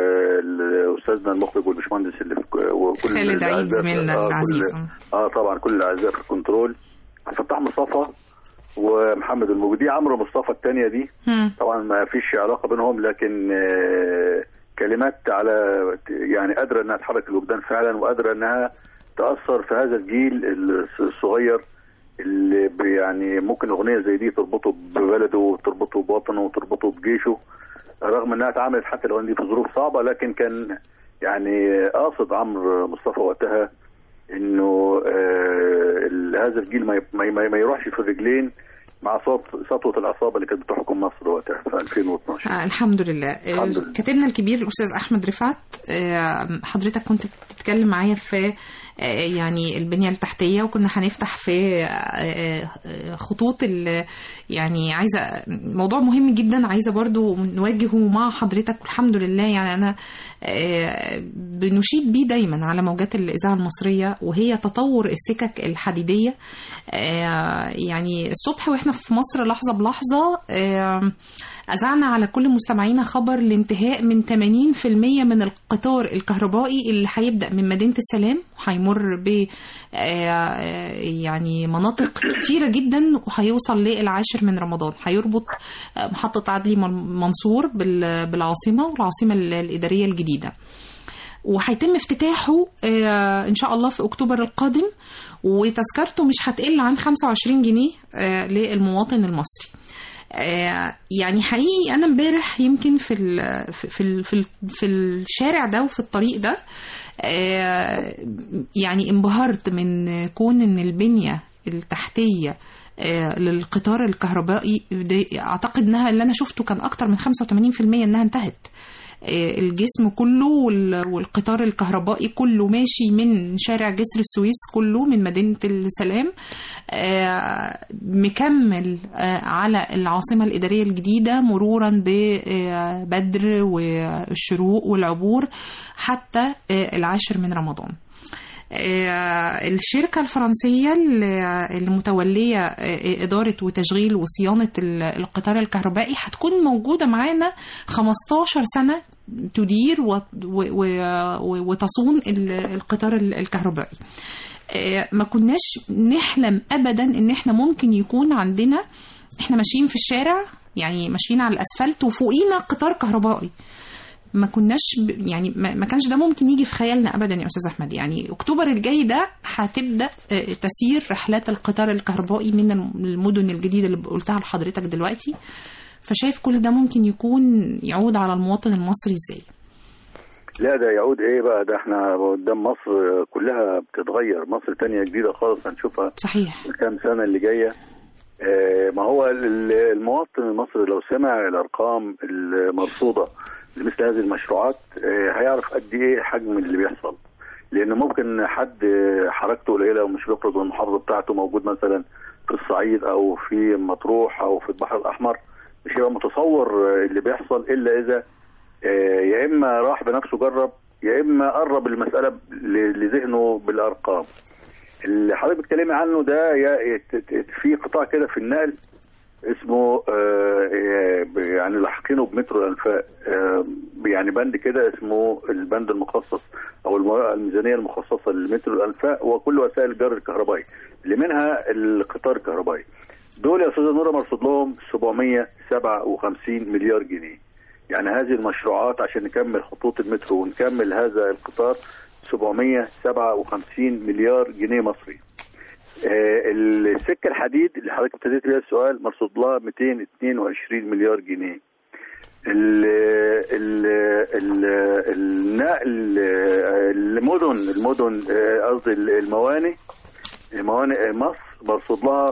آه، استاذنا المخرج والبشمهندس اللي في وكل خالد عيد الأعزاء في- زميلنا آه، كل- العزيز اه طبعا كل الاعزاء في الكنترول فتح مصطفى ومحمد الموجودي عمرو مصطفى الثانيه دي هم. طبعا ما فيش علاقه بينهم لكن آه، كلمات على يعني قادره انها تحرك الوجدان فعلا وقادره انها تاثر في هذا الجيل الص- الصغير اللي ب- يعني ممكن اغنيه زي دي تربطه ببلده وتربطه بوطنه وتربطه بجيشه رغم انها اتعملت حتى الاغنيه دي في ظروف صعبه لكن كان يعني قاصد عمرو مصطفى وقتها انه آه ال- هذا الجيل ما, ي- ما, ي- ما, ي- ما يروحش في الرجلين مع صوت سطوه العصابه اللي كانت بتحكم مصر وقتها في 2012 آه الحمد لله الحمد لله. كاتبنا الكبير الاستاذ احمد رفعت آه، حضرتك كنت بتتكلم معايا في آه، يعني البنيه التحتيه وكنا هنفتح في آه، آه، خطوط ال- يعني عايزه موضوع مهم جدا عايزه برضو نواجهه مع حضرتك والحمد لله يعني انا آه، بنشيد بيه دايما على موجات الاذاعه المصريه وهي تطور السكك الحديديه آه، يعني الصبح واحنا في مصر لحظه بلحظه آه، أذعنا على كل مستمعينا خبر الانتهاء من 80% من القطار الكهربائي اللي هيبدأ من مدينة السلام وهيمر ب آه، يعني مناطق كتيرة جدا وهيوصل للعاشر من رمضان هيربط آه، محطة عدلي من- منصور بال- بالعاصمة والعاصمة ال- الإدارية الجديدة وهيتم افتتاحه آه، ان شاء الله في اكتوبر القادم وتذكرته مش هتقل عن 25 جنيه آه، للمواطن المصري آه، يعني حقيقي انا امبارح يمكن في ال في في ال- في, ال- في الشارع ده وفي الطريق ده آه، يعني انبهرت من كون ان البنيه التحتيه آه، للقطار الكهربائي ده اعتقد انها اللي انا شفته كان اكتر من 85% انها انتهت آه، الجسم كله وال- والقطار الكهربائي كله ماشي من شارع جسر السويس كله من مدينة السلام آه، مكمل آه، على العاصمة الإدارية الجديدة مرورا ببدر والشروق والعبور حتى آه، العاشر من رمضان آه، الشركة الفرنسية اللي- المتولية آه، إدارة وتشغيل وصيانة ال- القطار الكهربائي هتكون موجودة معانا 15 سنة تدير و- و- و- وتصون ال- القطار ال- الكهربائي آه، ما كناش نحلم أبدا إن إحنا ممكن يكون عندنا إحنا ماشيين في الشارع يعني ماشيين على الأسفلت وفوقينا قطار كهربائي ما كناش ب... يعني ما ما كانش ده ممكن يجي في خيالنا ابدا يا استاذ احمد يعني اكتوبر الجاي ده هتبدا آه، تسير رحلات القطار الكهربائي من المدن الجديده اللي قلتها لحضرتك دلوقتي فشايف كل ده ممكن يكون يعود على المواطن المصري ازاي لا ده يعود ايه بقى ده احنا قدام مصر كلها بتتغير مصر تانية جديدة خالص هنشوفها صحيح الكام سنة اللي جاية آه، ما هو ال- المواطن المصري لو سمع الارقام المرصودة لمثل هذه المشروعات آه، هيعرف قد ايه حجم اللي بيحصل لان ممكن حد آه، حركته قليله ومش بيخرج من المحافظه بتاعته موجود مثلا في الصعيد او في مطروح او في البحر الاحمر مش هيبقى متصور آه، اللي بيحصل الا اذا آه، يا اما راح بنفسه جرب يا اما قرب المساله ل- لذهنه بالارقام اللي حضرتك بتتكلمي عنه ده يا- ت- ت- في قطاع كده في النقل اسمه آه، آه، يعني لاحقينه بمترو الانفاق آه، يعني بند كده اسمه البند المخصص او الم- الميزانيه المخصصه لمترو الانفاق وكل وسائل الجر الكهربائي اللي منها القطار الكهربائي دول يا استاذه نوره مرصود لهم 757 مليار جنيه يعني هذه المشروعات عشان نكمل خطوط المترو ونكمل هذا القطار 757 مليار جنيه مصري آه، السكه الحديد اللي حضرتك ابتديت بيها السؤال مرصود لها 222 مليار جنيه ال ال ال النقل آه، المدن المدن آه، قصدي الموانئ موانئ مصر مرصود لها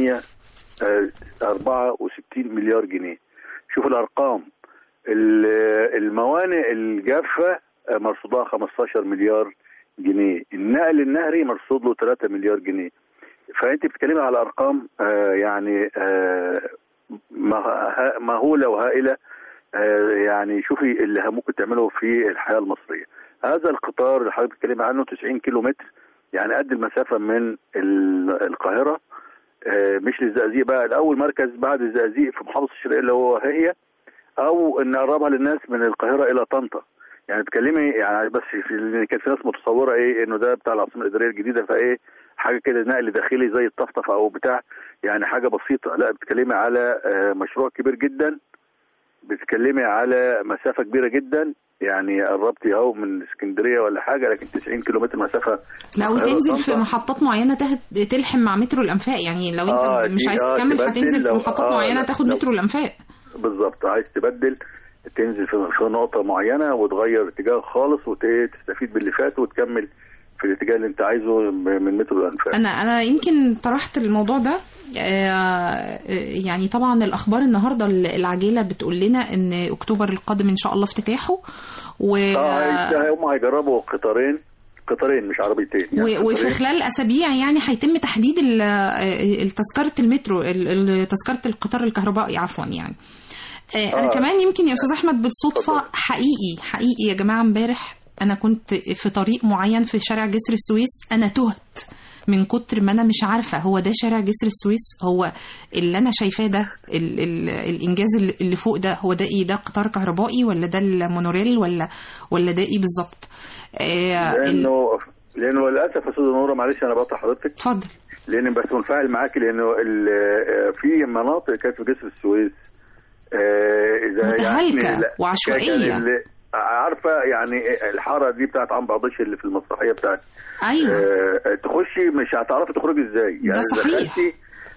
464 مليار جنيه شوف الارقام ال- الموانئ الجافه آه، مرصود لها 15 مليار جنيه النقل النهري مرصود له 3 مليار جنيه فانت بتتكلمي على ارقام آه، يعني آه، مه- مهوله وهائله آه، يعني شوفي اللي ممكن تعمله في الحياه المصريه هذا القطار اللي حضرتك بتتكلمي عنه 90 كيلو متر يعني قد المسافه من ال- القاهره آه، مش للزقازيق بقى الاول مركز بعد الزقازيق في محافظه الشرقيه اللي هو هي او نقربها للناس من القاهره الى طنطا يعني بتكلمي يعني بس في كان في ناس متصوره ايه انه ده بتاع العاصمه الاداريه الجديده فايه حاجه كده نقل داخلي زي الطفطفه او بتاع يعني حاجه بسيطه لا بتتكلمي على آه، مشروع كبير جدا بتتكلمي على مسافه كبيره جدا يعني قربتي اهو من اسكندريه ولا حاجه لكن 90 كيلومتر مسافه لا من القاهرة وتنزل في لطنطا. محطات معينه تهت- تلحم مع مترو الانفاق يعني لو انت آه، مش دي- عايز آه، تكمل تبدل هتنزل في لو- محطات آه، معينه لا، تاخد لو- مترو الانفاق بالظبط عايز تبدل تنزل في في نقطة معينة وتغير اتجاه خالص وتستفيد باللي فات وتكمل في الاتجاه اللي انت عايزه من مترو الانفاق انا انا يمكن طرحت الموضوع ده آه، يعني طبعا الاخبار النهارده العاجله بتقول لنا ان اكتوبر القادم ان شاء الله افتتاحه و اه هي- هم هيجربوا قطارين قطارين مش عربيتين يعني و- وفي قطارين. خلال اسابيع يعني هيتم تحديد ال- ال- تذكره المترو ال- ال- تذكره القطار الكهربائي عفوا يعني آه، انا آه. كمان يمكن يا استاذ احمد بالصدفه اتفضل. حقيقي حقيقي يا جماعه امبارح انا كنت في طريق معين في شارع جسر السويس انا تهت من كتر ما انا مش عارفه هو ده شارع جسر السويس هو اللي انا شايفاه ده ال ال الانجاز اللي- اللي فوق ده هو ده ايه ده قطار كهربائي ولا ده المونوريل ولا ولا ده ايه بالظبط آه، ال- لانه لانه للاسف يا استاذ نوره معلش انا بقطع حضرتك اتفضل لان بس منفعل معاكي لانه ال- آه، في مناطق كانت في جسر السويس آه، اذا متهالكة يعني لا، وعشوائية. كان ال- عارفه يعني الحاره دي بتاعت عم بعضش اللي في المسرحيه بتاعت ايوه آه، تخشي مش هتعرفي تخرجي ازاي يعني ده إذا صحيح. دخلتي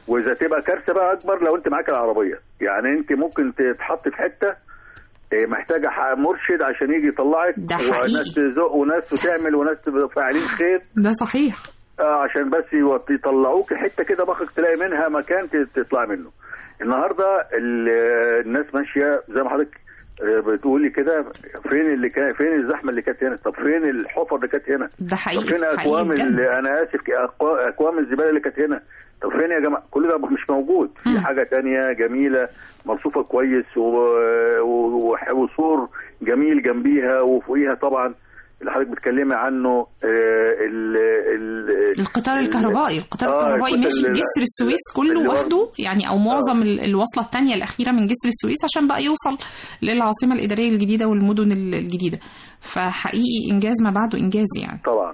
واذا تبقى كارثه بقى اكبر لو انت معاك العربيه يعني انت ممكن تتحط في حته إيه، محتاجه ح- مرشد عشان يجي يطلعك ده حقيقي. وناس تزق وناس تعمل وناس تبقى فاعلين خير ده صحيح آه عشان بس يوط- يطلعوك حته كده بخك تلاقي منها مكان ت- تطلع منه النهارده ال- الناس ماشيه زي ما حضرتك آه، بتقولي كده فين اللي كان فين الزحمه اللي كانت هنا طب فين الحفر اللي كانت هنا ده حقيقي طب فين اكوام حقيقي بجد. اللي انا اسف أكوا- اكوام الزباله اللي كانت هنا طب فين يا جماعه كل ده مش موجود في مم. حاجه تانية جميله مرصوفه كويس و... و... وسور جميل جنبيها وفوقيها طبعا اللي حضرتك بتكلمي عنه آه، ال... ال... القطار ال- الكهربائي القطار آه، الكهربائي القطار ماشي اللي- جسر السويس كله اللي واخده يعني او معظم ال- الوصله الثانيه الاخيره من جسر السويس عشان بقى يوصل للعاصمه الاداريه الجديده والمدن ال- الجديده فحقيقي انجاز ما بعده انجاز يعني طبعا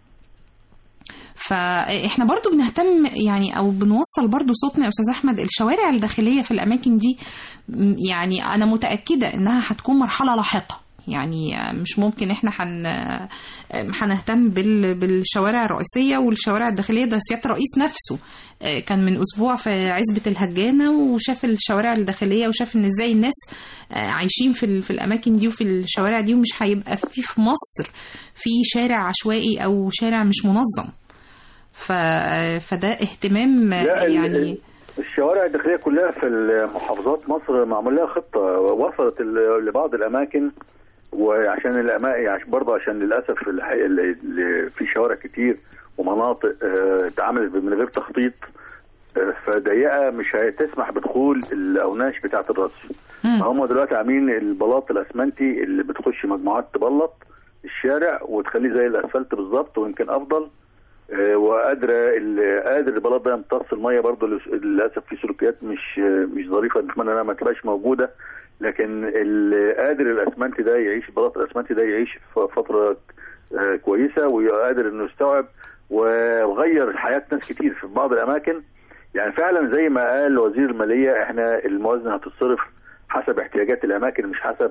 فاحنا برضو بنهتم يعني او بنوصل برضو صوتنا يا استاذ احمد الشوارع الداخليه في الاماكن دي م- يعني انا متاكده انها هتكون مرحله لاحقه يعني مش ممكن احنا هن هنهتم بال... بالشوارع الرئيسيه والشوارع الداخليه ده سياده الرئيس نفسه آه، كان من اسبوع في عزبه الهجانه وشاف الشوارع الداخليه وشاف ان ازاي الناس آه، عايشين في ال... في الاماكن دي وفي الشوارع دي ومش هيبقى في في مصر في شارع عشوائي او شارع مش منظم ف... فده اهتمام لا ال- يعني الشوارع الداخليه كلها في محافظات مصر معمول لها خطه وصلت ال- لبعض الاماكن وعشان الاماكن عشان برضه عشان للاسف الحقيقة ال- ال- في شوارع كتير ومناطق آه، اتعملت من غير تخطيط آه، فضيقه مش هتسمح بدخول الاوناش بتاعه الرصف مم. هم دلوقتي عاملين البلاط الاسمنتي اللي بتخش مجموعات تبلط الشارع وتخليه زي الاسفلت بالظبط ويمكن افضل آه، وقادره ال- قادر البلاط ده يمتص الميه برضه لس- للاسف في سلوكيات مش آه، مش ظريفه نتمنى انها ما تبقاش موجوده لكن ال- قادر الاسمنتي ده يعيش البلاط الاسمنتي ده يعيش ف- فتره آه، كويسه وقادر انه يستوعب وغير حياه ناس كتير في بعض الاماكن يعني فعلا زي ما قال وزير الماليه احنا الموازنه هتتصرف حسب احتياجات الاماكن مش حسب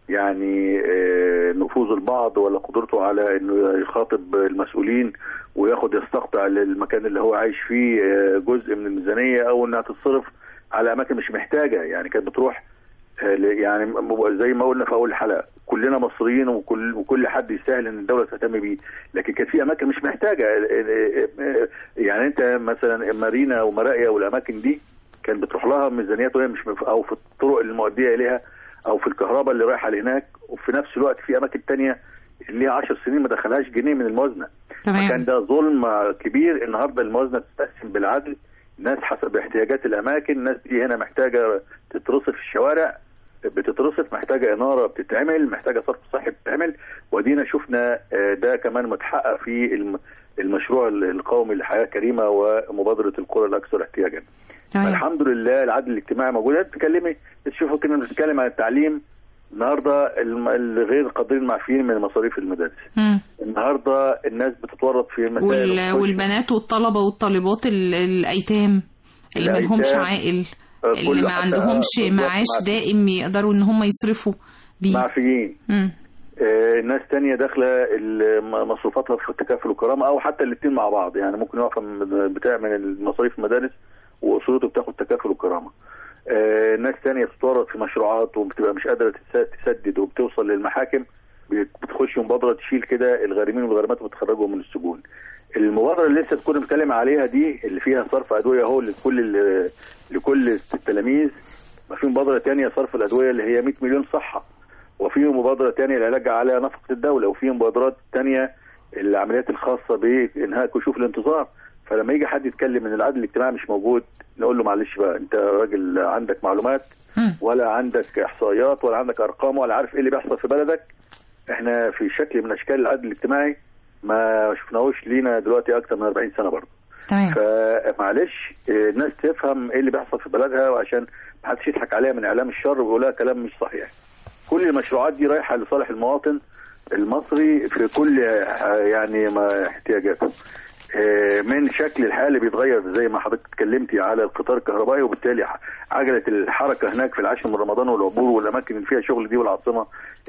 يعني آه، نفوذ البعض ولا قدرته على انه يخاطب المسؤولين وياخد يستقطع للمكان اللي هو عايش فيه آه، جزء من الميزانيه او انها تتصرف على اماكن مش محتاجه يعني كانت بتروح آه، ل- يعني م- زي ما قلنا في اول الحلقه كلنا مصريين وكل وكل حد يستاهل ان الدوله تهتم بيه لكن كانت في اماكن مش محتاجه آه، آه، آه، يعني انت مثلا مارينا ومراقيه والاماكن دي كان بتروح لها ميزانيات وهي مش مف... او في الطرق المؤديه اليها او في الكهرباء اللي رايحه لهناك وفي نفس الوقت في اماكن تانية اللي ليها 10 سنين ما دخلهاش جنيه من الموازنه تمام فكان ده ظلم كبير النهارده الموازنه تتقسم بالعدل ناس حسب احتياجات الاماكن الناس دي هنا محتاجه تترصف في الشوارع بتترصف محتاجه اناره بتتعمل محتاجه صرف صحي بتتعمل ودينا شفنا آه، ده كمان متحقق في الم- المشروع القومي لحياه كريمه ومبادره القرى الاكثر احتياجا تمام الحمد لله العدل الاجتماعي موجود انت بتتكلمي تشوفوا كنا بنتكلم عن التعليم النهارده الم- الغير قادرين معفيين من مصاريف المدارس مم. النهارده الناس بتتورط في مسائل وال... الخش- والبنات والطلبه والطالبات ال... الايتام اللي ما لهمش الأيتام. عائل آه، اللي كل ما حتى- عندهمش بالظبط معاش معفي- دائم يقدروا ان هم يصرفوا بيه معفيين مم. آه، ناس تانية داخلة ال- م- مصروفاتها في التكافل والكرامة أو حتى الاتنين مع بعض يعني ممكن يقف من- بتاع من المصاريف المدارس وأسرته بتاخد تكافل وكرامة آه، ناس تانية بتتورط في مشروعات وبتبقى مش قادرة تس- تسدد وبتوصل للمحاكم بت- بتخش مبادرة تشيل كده الغارمين والغارمات وتخرجهم من السجون المبادرة اللي لسه كنا بنتكلم عليها دي اللي فيها صرف أدوية اهو لكل ال- لكل التلاميذ ما في مبادرة تانية صرف الأدوية اللي هي 100 مليون صحة وفي مبادرة تانية العلاج على نفقة الدولة وفي مبادرات تانية العمليات الخاصة بإنهاء كشوف الانتظار فلما يجي حد يتكلم ان العدل الاجتماعي مش موجود نقول له معلش بقى انت راجل عندك معلومات مم. ولا عندك احصائيات ولا عندك ارقام ولا عارف ايه اللي بيحصل في بلدك احنا في شكل من اشكال العدل الاجتماعي ما شفناهوش لينا دلوقتي اكتر من 40 سنه برضه تمام فمعلش اه، الناس تفهم ايه اللي بيحصل في بلدها وعشان ما حدش يضحك عليها من اعلام الشر ويقول لها كلام مش صحيح كل المشروعات دي رايحه لصالح المواطن المصري في كل اه، يعني ما احتياجاته اه، من شكل الحياه اللي بيتغير زي ما حضرتك اتكلمتي على القطار الكهربائي وبالتالي ح- عجله الحركه هناك في العاشر من رمضان والعبور والاماكن اللي فيها شغل دي والعاصمه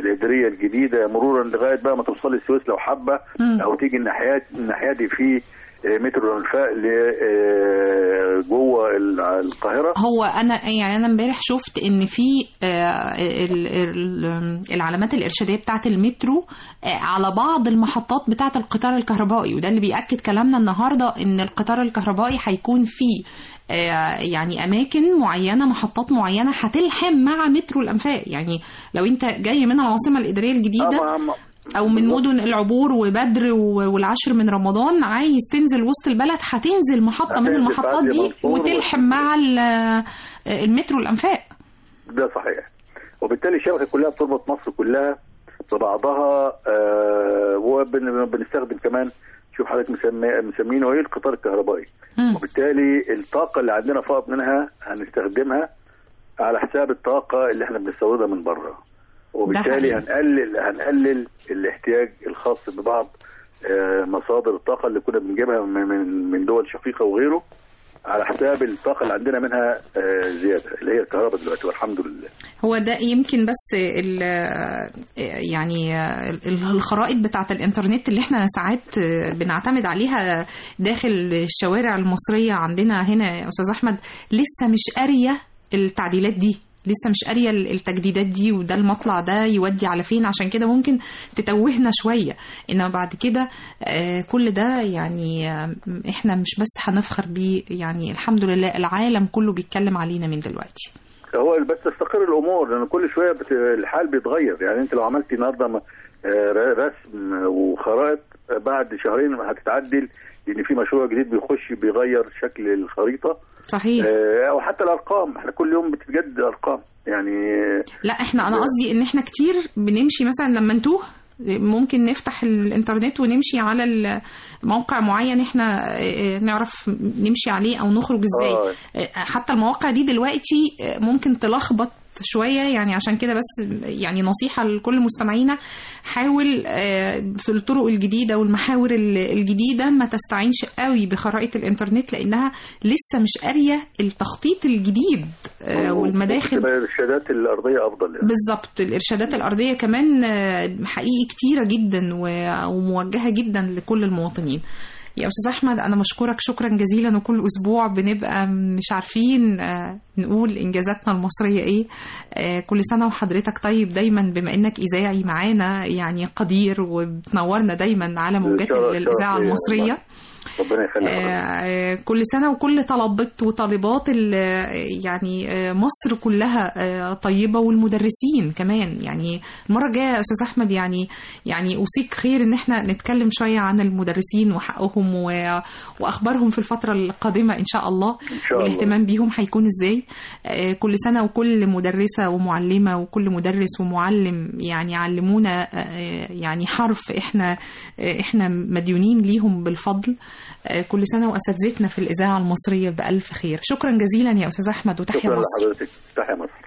الاداريه الجديده مرورا لغايه بقى ما توصل السويس لو حابه مم. او تيجي الناحيات الناحيه دي في آه، مترو الانفاق ل- آه، جوه ال- القاهره هو انا يعني انا امبارح شفت ان في آه، ال- ال- العلامات الارشاديه بتاعه المترو آه، على بعض المحطات بتاعه القطار الكهربائي وده اللي بياكد كلامنا النهارده ان القطار الكهربائي هيكون فيه آه، يعني اماكن معينه محطات معينه هتلحم مع مترو الانفاق يعني لو انت جاي من العاصمه الاداريه الجديده آه، ما- ما- او من مدن العبور وبدر و- والعشر من رمضان عايز تنزل وسط البلد هتنزل محطه من هتنزل المحطات تعدي دي منصور وتلحم مع ال- المترو الانفاق ده صحيح وبالتالي الشبكه كلها بتربط مصر كلها ببعضها آه وبنستخدم كمان شوف حضرتك مسمي مسمينه ايه القطار الكهربائي مم. وبالتالي الطاقه اللي عندنا فائض منها هنستخدمها على حساب الطاقه اللي احنا بنستوردها من بره وبالتالي حقيقي. هنقلل هنقلل الاحتياج الخاص ببعض آه، مصادر الطاقه اللي كنا بنجيبها من من- من دول شقيقه وغيره على حساب الطاقه اللي عندنا منها آه، زياده اللي هي الكهرباء دلوقتي والحمد لله هو ده يمكن بس ال يعني ال- الخرائط بتاعة الإنترنت اللي احنا ساعات بنعتمد عليها داخل الشوارع المصرية عندنا هنا يا أستاذ أحمد لسه مش قارية التعديلات دي لسه مش قارية التجديدات دي وده المطلع ده يودي على فين عشان كده ممكن تتوهنا شوية إنما بعد كده آه، كل ده يعني آه، احنا مش بس هنفخر بيه يعني الحمد لله العالم كله بيتكلم علينا من دلوقتي هو بس تستقر الامور لان كل شويه بت... الحال بيتغير يعني انت لو عملتي النهارده م- آه، ر- رسم وخرائط آه، بعد شهرين هتتعدل لان في مشروع جديد بيخش بيغير شكل الخريطه صحيح آه، او حتى الارقام احنا كل يوم بتتجدد الارقام يعني آه، لا احنا انا قصدي ان احنا كتير بنمشي مثلا لما نتوه ممكن نفتح الانترنت ونمشي على ال- موقع معين احنا اه، نعرف نمشي عليه او نخرج ازاي آه. اه، حتى المواقع دي دلوقتي اه، ممكن تلخبط شويه يعني عشان كده بس يعني نصيحه لكل مستمعينا حاول اه، في الطرق الجديده والمحاور ال- الجديده ما تستعينش قوي بخرائط الانترنت لانها لسه مش قاريه التخطيط الجديد اه، والمداخل تبقى الارشادات الارضيه افضل يعني بالظبط الارشادات الارضيه كمان آه، حقيقي كتيره جدا و- وموجهه جدا لكل المواطنين يا استاذ احمد انا بشكرك شكرا جزيلا وكل اسبوع بنبقى مش عارفين آه، نقول انجازاتنا المصريه ايه آه، كل سنه وحضرتك طيب دايما بما انك اذاعي معانا يعني قدير وبتنورنا دايما على موجات شرف- شرف الاذاعه ليا المصريه والله. ربنا يخليك آه، كل سنة وكل طلبات وطالبات ال- يعني آه، مصر كلها آه، طيبة والمدرسين كمان يعني المرة الجاية يا أستاذ أحمد يعني يعني أوصيك خير إن احنا نتكلم شوية عن المدرسين وحقهم و- وأخبارهم في الفترة القادمة إن شاء الله إن شاء الله. والاهتمام بيهم هيكون إزاي آه، كل سنة وكل مدرسة ومعلمة وكل مدرس ومعلم يعني علمونا آه، يعني حرف احنا آه، احنا مديونين ليهم بالفضل آه، كل سنة وأساتذتنا في الإذاعة المصرية بألف خير شكرا جزيلا يا أستاذ أحمد وتحيا شكرا مصر لحضرتك تحيا مصر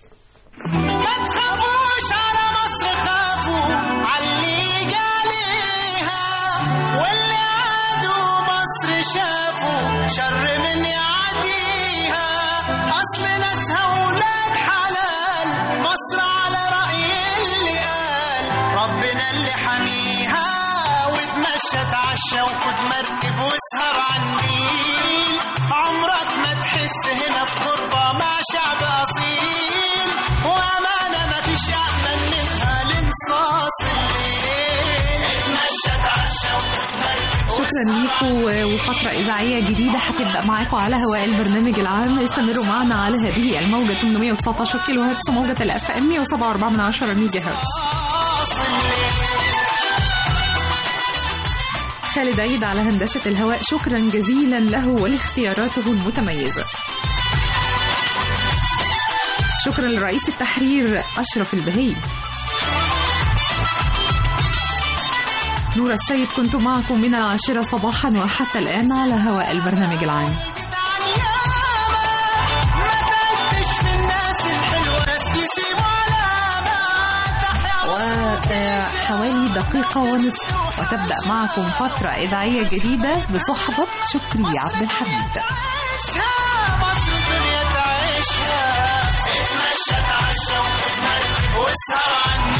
ما تخافوش على مصر خافوا علي عليها واللي عادوا مصر شافوا شر من يعديها اصل ناسها ولاد حلال مصر على رأي اللي قال ربنا اللي حميها وتمشى تعشى وخد مركب واسهر على النيل عمرك ما تحس هنا بغربة مع شعب أصيل وأمانة ما فيش أأمن منها لانصاص الليل اتمشى تعشى وخد مركب شكرا ليكم وفترة إذاعية جديدة هتبدأ معاكم على هواء البرنامج العام استمروا معنا على هذه الموجة 819 كيلو هرتز وموجة الاف ام 107.4 من 10 ميجا هرتز خالد عيد على هندسة الهواء شكرا جزيلا له ولاختياراته المتميزة شكرا لرئيس التحرير أشرف البهي نور السيد كنت معكم من العاشرة صباحا وحتى الآن على هواء البرنامج العام عن ياما ما تعدش في الناس الحلوة ناس يسيبوا علامة تحيا وحوالي دقيقة ونصف وتبدأ معكم فترة إذاعية جديدة بصحبة شكري عبد الحميد تعيشها مصر دنيا تعيشها اتمشى تعشى وخد مركب واسهر على